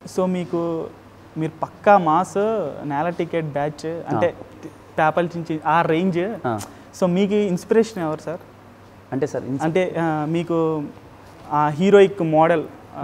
So మీకు మీరు పక్కా మాస్ నేల టికెట్ బ్యాచ్ అంటే పేపర్ చించి ఆ రేంజ్ ఆ. సో మీకు ఇన్స్పిరేషన్ ఎవరు సార్ అంటే సార్ ఇన్స్- అంటే ఆ, మీకు ఆ హీరోయిక్ మోడల్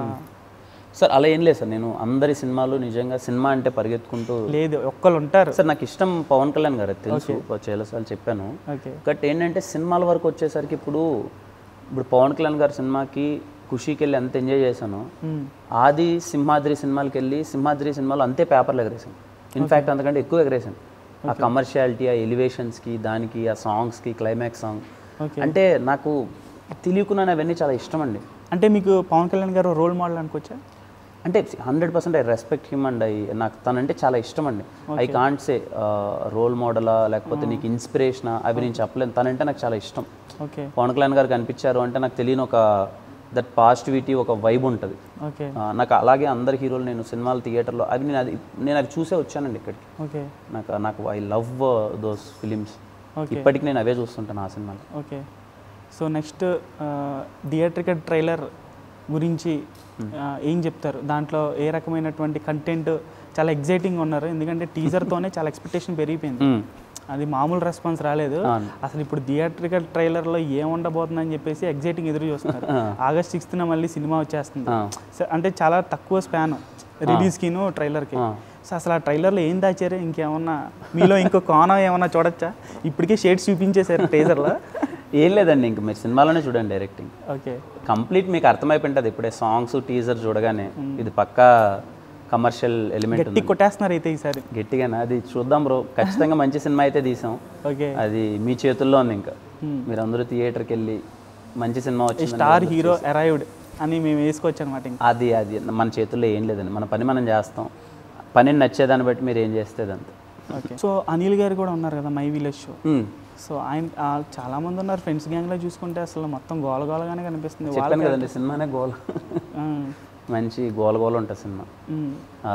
సార్ అలా ఏం లేదు సార్ నేను అందరి సినిమాలు నిజంగా సినిమా అంటే పరిగెత్తుకుంటూ లేదు ఒక్కళ్ళు ఉంటారు సార్ నాకు ఇష్టం పవన్ కళ్యాణ్ గారు అది తెలుసు చాలాసార్లు చెప్పాను ఓకే బట్ ఏంటంటే సినిమాల వరకు వచ్చేసరికి ఇప్పుడు ఇప్పుడు పవన్ కళ్యాణ్ గారి సినిమాకి ఖుషీకి వెళ్ళి ఎంత ఎంజాయ్ చేశాను ఆది సింహాద్రి సినిమాలకి వెళ్ళి సింహాద్రి సినిమాలో అంతే పేపర్లు ఎగరేసాను ఇన్ఫ్యాక్ట్ అంతకంటే ఎక్కువ ఎగరేసాను ఆ కమర్షియాలిటీ ఆ ఎలివేషన్స్కి దానికి ఆ సాంగ్స్కి క్లైమాక్స్ సాంగ్ ఓకే అంటే నాకు తెలియకున్నాను అవన్నీ చాలా ఇష్టం అండి అంటే మీకు పవన్ కళ్యాణ్ గారు రోల్ మోడల్ అనుకోవచ్చా అంటే hundred percent I respect him and I నాకు తనంటే చాలా ఇష్టం అండి ఐ కాంట్ సే రోల్ మోడలా లేకపోతే నీకు ఇన్స్పిరేషనా అవి నేను చెప్పలేను తనంటే నాకు చాలా ఇష్టం ఓకే పవన్ కళ్యాణ్ గారు కనిపించారు అంటే నాకు తెలియని ఒక దట్ పాజిటివిటీ ఒక వైబ్ ఉంటుంది ఓకే నాకు అలాగే అందరి హీరోలు నేను సినిమాలు థియేటర్లో అవి నేను అది నేను అవి చూసే వచ్చానండి ఇక్కడికి ఓకే నాకు నాకు I love those films okay ఇప్పటికి నేను అవే చూస్తుంటాను ఆ సినిమాలు okay so next theatrical trailer గురించి ఆ, ఏం చెప్తారు దాంట్లో ఏ రకమైనటువంటి కంటెంట్ చాలా ఎగ్జైటింగ్ ఉన్నారు ఎందుకంటే టీజర్తోనే చాలా ఎక్స్పెక్టేషన్ పెరిగిపోయింది మ్మ్. అది మామూలు రెస్పాన్స్ రాలేదు అవును. అసలు ఇప్పుడు థియేట్రికల్ ట్రైలర్లో ఏం ఉండబోతుందని చెప్పేసి ఎగ్జైటింగ్ ఎదురు చూస్తున్నారు ఆగస్ట్ సిక్స్త్న మళ్ళీ సినిమా వచ్చేస్తుంది ఆ. సో అంటే చాలా తక్కువ స్పాన్ రిలీజ్కిను ట్రైలర్కి ఆ. సో అసలు ఆ ట్రైలర్లో ఏం దాచారు ఇంకేమన్నా మీలో ఇంకో కోణం ఏమన్నా చూడొచ్చా ఇప్పటికే షేడ్స్ చూపించేశారు ట్రైలర్లో ఏం లేదండి ఇంక మీరు సినిమాలోనే చూడండి డైరెక్టింగ్ ఓకే కంప్లీట్ మీకు అర్థమైపోయింటుంది ఇప్పుడే సాంగ్స్ టీజర్ చూడగానే ఇది పక్కా కమర్షియల్ ఎలిమెంట్ గట్టి కొట్టేస్తున్నారు అయితే ఈసారి గట్టిగానే అది చూద్దాం బ్రో ఖచ్చితంగా మంచి సినిమా అయితే తీసాం ఓకే అది మీ చేతుల్లో ఉంది ఇంకా మీరు అందరూ థియేటర్కి వెళ్ళి మంచి సినిమా వచ్చింది స్టార్ హీరో అరైవ్డ్ అని మేము వేసుకోవచ్చు అనమాట ఇంకా అది అది మన చేతుల్లో ఏం లేదండి మన పని మనం చేస్తాం పనిని నచ్చేదాన్ని బట్టి మీరు ఏం చేస్తే అంతే ఓకే సో అనిల్ గారు కూడా ఉన్నారు కదా మై విలేజ్ షో మ్మ్. సో ఆయన ఆ, చాలా మంది ఉన్నారు ఫ్రెండ్స్ గ్యాంగ్లో చూసుకుంటే అసలు మొత్తం గోల గోలగానే కనిపిస్తుంది వాళ్ళ చెప్పాను కదండి సినిమానే గోల్ ఆ, మంచి గోల గోల ఉంటుంది సినిమా ఉమ్, ఆ,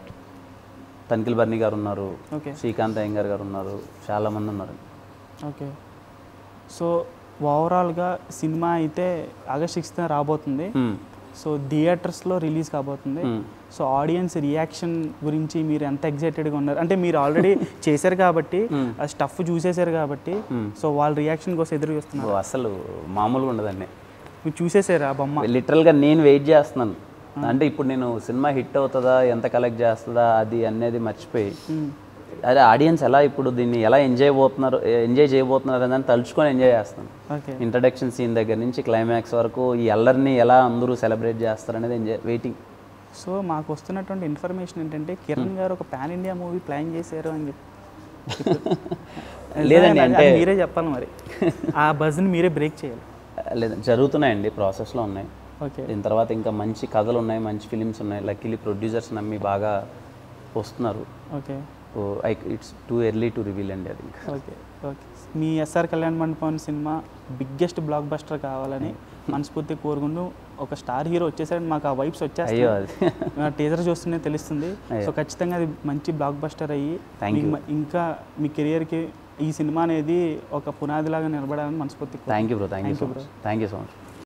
తనిఖీల్ బర్ని గారు ఉన్నారు ఓకే శ్రీకాంత్ అయ్యంగార్ గారు ఉన్నారు చాలా మంది ఉన్నారు ఓకే సో ఓవరాల్గా సినిమా అయితే ఆగస్ట్ సిక్స్త్ రాబోతుంది మ్మ్. సో థియేటర్స్లో రిలీజ్ కాబోతుంది మ్మ్. సో ఆడియన్స్ రియాక్షన్ గురించి మీరు ఎంత ఎగ్జైటెడ్గా ఉన్నారు అంటే మీరు ఆల్రెడీ చేశారు కాబట్టి ఆ స్టఫ్ చూసేశారు కాబట్టి సో వాళ్ళ రియాక్షన్ కోసం ఎదురు చూస్తున్నారు ఓ, అసలు మామూలుగా ఉండదండి మీరు చూసేశారు ఆ బొమ్మ లిటరల్గా నేను వెయిట్ చేస్తున్నాను అంటే ఇప్పుడు నేను సినిమా హిట్ అవుతుందా ఎంత కలెక్ట్ చేస్తుందా అది అనేది మర్చిపోయి మ్మ్. అదే ఆడియన్స్ ఎలా ఇప్పుడు దీన్ని ఎలా ఎంజాయ్ పోతున్నారు ఎంజాయ్ చేయబోతున్నారు అని తలుచుకొని ఎంజాయ్ చేస్తాను ఓకే ఇంట్రడక్షన్ సీన్ దగ్గర నుంచి క్లైమాక్స్ వరకు ఈ అల్లరిని ఎలా అందరూ సెలబ్రేట్ చేస్తారు అనేది ఎంజాయ్ వెయిటింగ్ సో మాకు వస్తున్నటువంటి ఇన్ఫర్మేషన్ ఏంటంటే కిరణ్ గారు ఒక పాన్ ఇండియా మూవీ ప్లాన్ చేశారు అని చెప్పి లేదండి, అది అంటే- మీరే చెప్పాలి మరి ఆ బజ్ని మీరే బ్రేక్ చేయాలి లేదు జరుగుతున్నాయండి ప్రాసెస్లో ఉన్నాయి ఓకే దీని తర్వాత ఇంకా మంచి కథలు ఉన్నాయి మంచి ఫిలిమ్స్ ఉన్నాయి లక్కీలీ ప్రొడ్యూసర్స్ నమ్మి బాగా వస్తున్నారు okay I it's too early to reveal అండి అది ఇంకా ఓకే ఓకే మీ ఎస్ఆర్ కళ్యాణ్ మండపం సినిమా బిగ్గెస్ట్ బ్లాక్ బస్టర్ కావాలని మనస్ఫూర్తి కోరుకుంటూ ఒక స్టార్ హీరో వచ్చేసరికి మాకు ఆ వైబ్స్ వచ్చేస్తాయి అయ్యో అది టీజర్ చూస్తూనే తెలుస్తుంది సో ఖచ్చితంగా అది మంచి బ్లాక్ బస్టర్ అయ్యి Thank మీకు మ- ఇంకా మీ కెరియర్కి ఈ సినిమా అనేది ఒక పునాదిలాగా నిలబడాలని మనస్ఫూర్తి కోరుకుంటున్నాను. Thank you bro thank you so much thank you so much